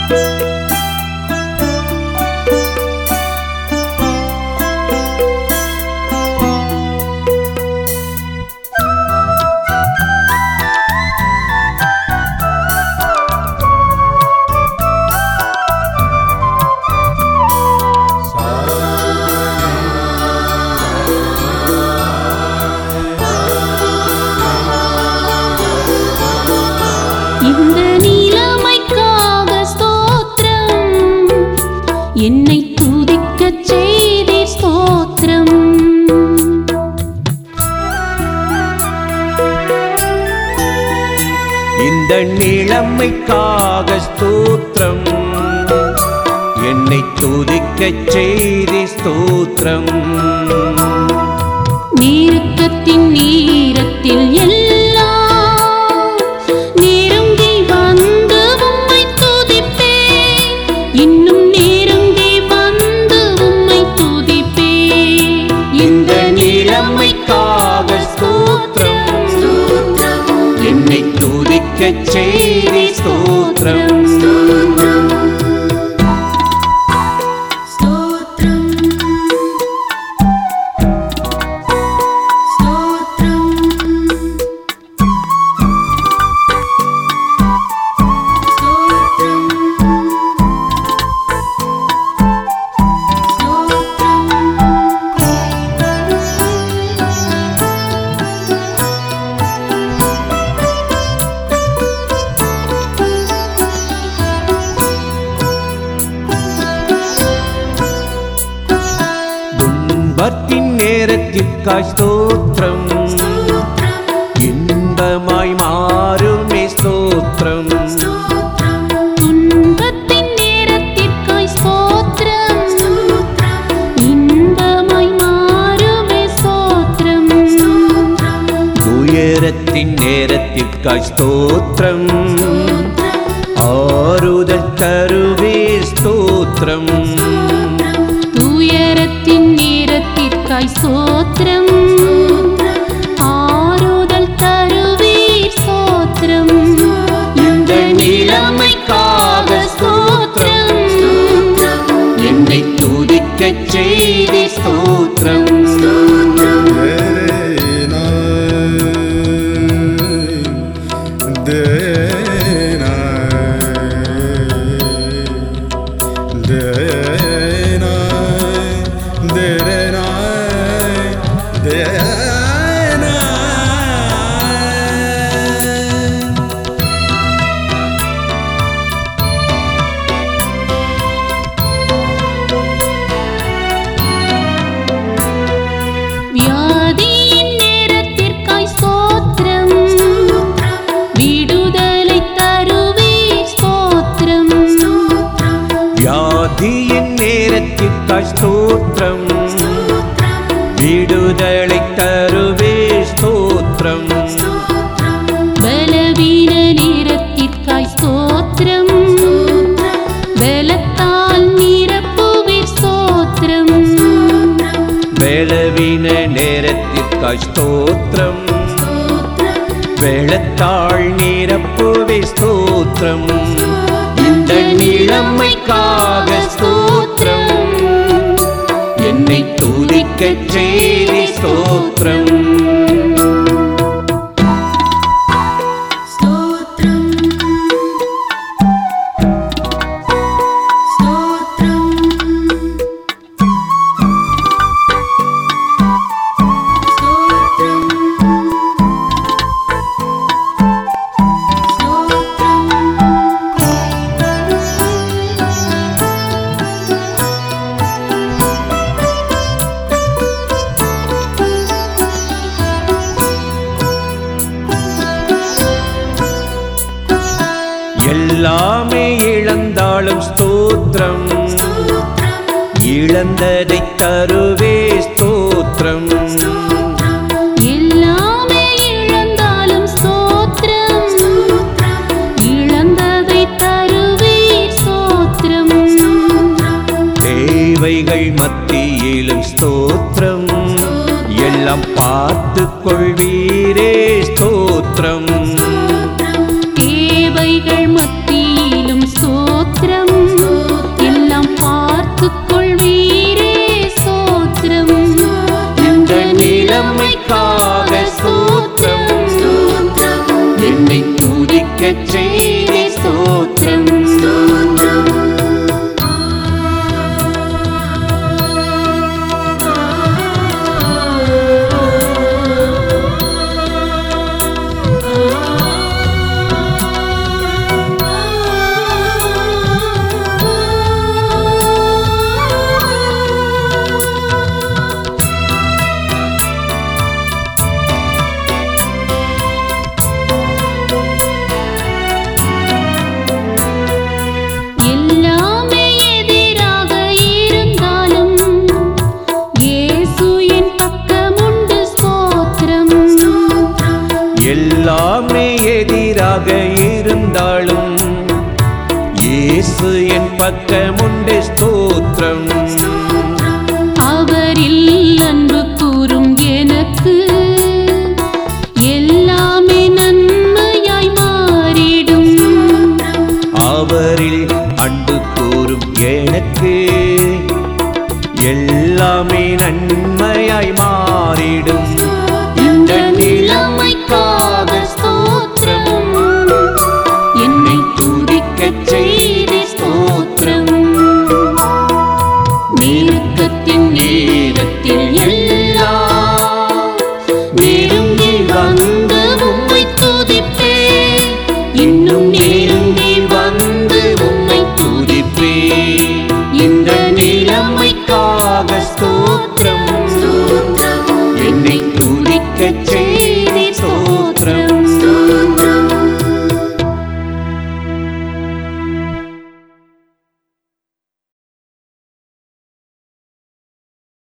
இந்த நீலமைக்காக ஸ்தோத்திரம் என்னை துதிக்கச் செய்தீர் ஸ்தோத்திரம் இந்த நிலைமைக்காக ஸ்தோத்திரம் என்னை துதிக்கச் செய்தி ஸ்தோத்திரம் நீருக்கத்தின் நீரத்தில் எல்லாம் நெருங்கி வந்து உம்மை துதிப்பேன் இன்னும் நெருங்கி வந்து உம்மை துதிப்பேன் இந்த நிலைமைக்காக ஸ்தோத்திரம் என்னை துதிக்கச் செய்தி ஸ்தோத்திரம் துன்பத்தின் நேரத்திற்காய் ஸ்தோத்திரம் இன்பமாய் மாறுமே ஸ்தோத்திரம் துன்பத்தின் நேரத்திற்காய் ஸ்தோத்திரம் இன்பமாய் மாறுமே ஸ்தோத்திரம் துயரத்தின் நேரத்திற்காய் ஸ்தோத்திரம் ஆறுதல் தருவே ஸ்தோத்திரம் துயரத்தின் நேரத்திற்காய் ஸ்தோத்திரம் ஆறுதல் தருவீர் ஸ்தோத்திரம் இந்த நிலைமைக்காக ஸ்தோத்திரம் என்னை துதிக்கச் செய்தி ஸ்தோத்திரம் வியாதியின் நேரத்திற்காய் ஸ்தோத்திரம் விடுதலை தருவீர் ஸ்தோத்திரம் வியாதியின் நேரத்திற்காய் ஸ்தோத்திரம் விடுதலை தருவே ஸ்தோத்திரம் பலவீன நேரத்திற்காய் ஸ்தோத்திரம் பலத்தால் நிரப்புவீர் ஸ்தோத்திரம் பலவீன நேரத்திற்காய் ஸ்தோத்திரம் வெள்ளத்தாள் நிரப்புவே ஸ்தோத்திரம் இந்த நிலைமைக்காக ஸ்தோத்திரம் என்னை துதிக்கச் செய்தி ஸ்தோத்திரம் எல்லாமே இழந்தாலும் ஸ்தோத்திரம் இழந்ததை தருவே ஸ்தோத்திரம் எல்லாமே இழந்தாலும் ஸ்தோத்திரம் இழந்ததை தருவீர் ஸ்தோத்திரம் தேவைகள் மத்தியிலும் ஸ்தோத்திரம் எல்லாம் பார்த்து கொள்வீரே ஸ்தோத்திரம் தேவைகள் மத்தியிலும் ஸ்தோத்திரம் இயேசு என் பக்கமுண்டு ஸ்தோத்திரம் அவரில் அன்பு கூறும் எனக்கு எல்லாமே நன்மையாய் மாறிடும் அவரில் அன்பு கூறும் எனக்கு எல்லாமே நன்மையாய் மாறிடும் இந்த நிலைமைக்காக ஸ்தோத்திரம் என்னை துதிக்கச் துதிக்கச்